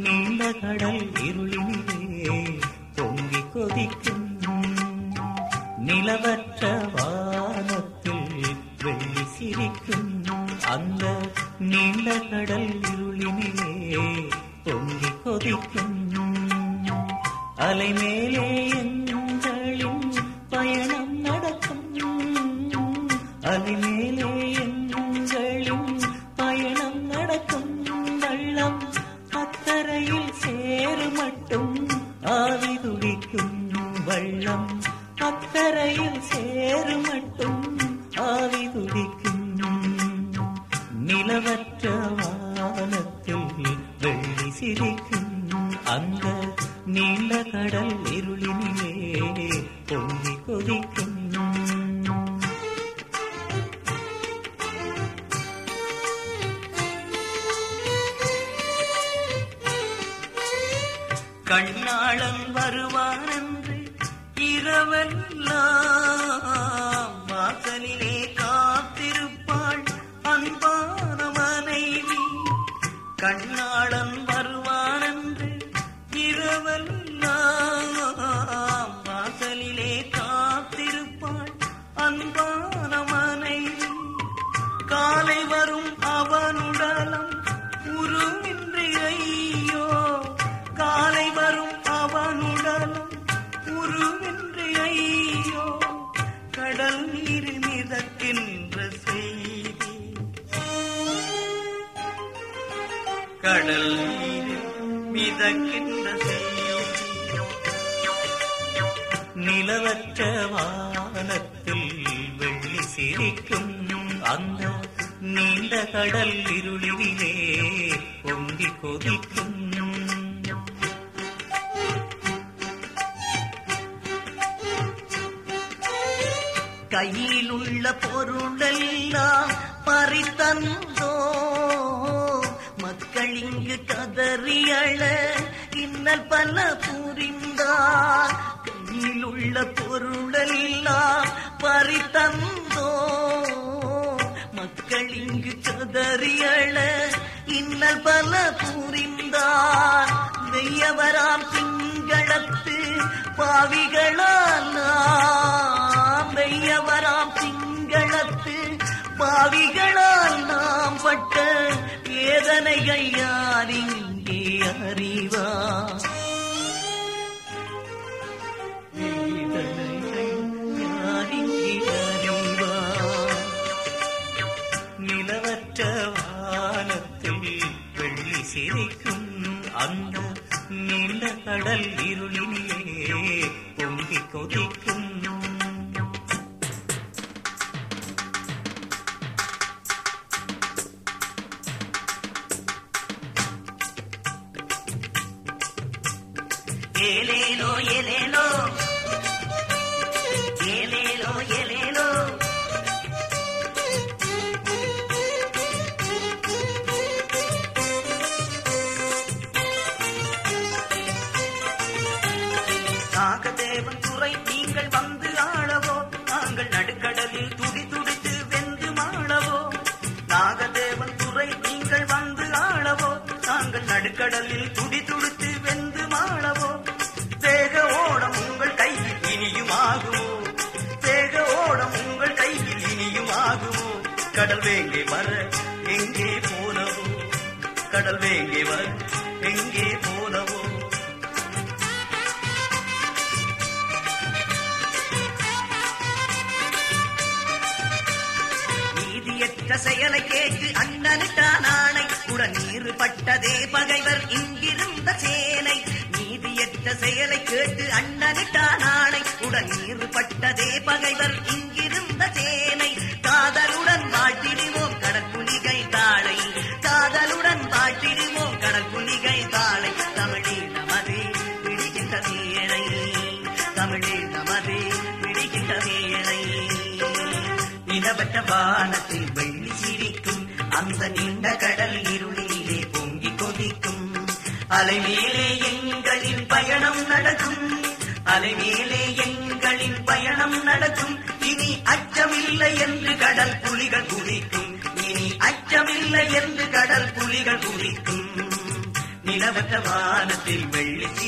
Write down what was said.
நீண்ட கடல் இருளினிலே பொங்கி கொதிக்கும் நிலவற்ற வானத்தில் வெள்ளி சிரிக்கும் அந்த நீண்ட கடல் இருளினிலே பொங்கி கொதிக்கும் அலைமேலே எங்களின் பயணம் நடக்கும் அலைமேலே எங்களின் பயணம் நடக்கும் வெள்ளம் அக்கரையில் சேரு மட்டும் ஆவி துடிக்கும் வெள்ளம் அக்கரையில் சேரு மட்டும் ஆவி துடிக்கும் நிலவற்ற வானத்தில் வெள்ளி சிரிக்கும் அந்த நீண்ட கடல் இருளினிலே பொங்கி கொதிக்கும் கண்ணாளன் வருவான் என்று இரவெல்லாம் வாசலிலே காத்திருப்பாள் அன்பான மனைவி கண்ணாளன் வருவான் என்று இரவெல்லாம் வாசலிலே காத்திருப்பாள் அன்பான மனைவி காலை வரும் அவனுடலம் உருவின்றி ஐயோ காலை வரும் அவனுடலம் உருவின்றி ஐயோ கடல் நீர் மிதக்கின்ற செய்தி கடல் நீர் மிதக்கின்ற செய்தி நிலவற்ற வானத்தில் வெள்ளி சிரிக்கும் அந்த நீண்ட கடல் இருளிலே பொங்கி கொதிக்கும் கையில் உள்ள பொருளெல்லாம் பறித்தந்தோ மக்கள் இங்கு கதறியழ இன்னல் பல புரிந்தார் கையில் உள்ள பொருளெல்லாம் பறித்தந்தோ மக்கள் இங்கு கதறியழ இன்னல் பல புரிந்தார் வெய்யவராம் திங்களத்து பாவிகளால் நாம் வெய்யவராம் திங்களத்து பாவிகளால் நாம் பட்ட வேதனைகள் யார் இங்கே அறிவார் வேதனைகள் யார் இங்கே அறிவார் நிலவற்ற வானத்தில் வெள்ளி சிரிக்கும் அந்த நீண்ட கடல் இருளினிலே பொங்கி கொதிக்கும் ஏலேலோ ஏலேலோ ஏலேலோ ஏலேலோ நாகதேவன் துறை நீங்கள் வந்து ஆளவோ நாங்கள் நடுக்கடலில் துடி துடித்து வெந்து மாளவோ நாகதேவன் துறை நீங்கள் வந்து ஆளவோ நாங்கள் நடுக்கடலில் துடி துடித்து வெந்து மாளவோ வேக ஓடம் உங்கள் கையில் இனியும் ஆகுமோ வேக ஓடம் உங்கள் கையில் இனியும் ஆகுமோ கடல் வேங்கை வர எங்கே போனவோ கடல் வேங்கை வர எங்கே போனவோ நீதியற்ற செயலை கேட்டு அண்ணனுட்டான் ஆணை உடன் நீர் பட்டதே பகைவர் இங்கிருந்த சேனை நீதியற்ற செயலை கேட்டு அண்ணனுட்டான் ஆணை உடன் நீர் பட்டதே பகைவர் இங்கிருந்த சேனை காதலுடன் வாழ்த்திடுவோம் கடற்குலிகை தாளை காதலுடன் வாழ்த்திடுவோம் கடற்குலிகை தாளை தமிழே நமதே விடுகின்ற வேளை தமிழே நமதே விடுகின்ற வேளை நிலவற்ற வானத்தில் வெள்ளி சிரிக்கும் அந்த நீண்ட கடல் இருளிலே பொங்கி கொதிக்கும் அலைமேலே எங்களின் பயணம் நடக்கும் அலைமேலே எங்களின் பயணம் நடக்கும் இனி அச்சமில்லை என்று கடல் புலிகள் குதிக்கும் இனி அச்சமில்லை என்று கடல் புலிகள் குதிக்கும் நில நிலவற்ற வானத்தில் வெள்ளி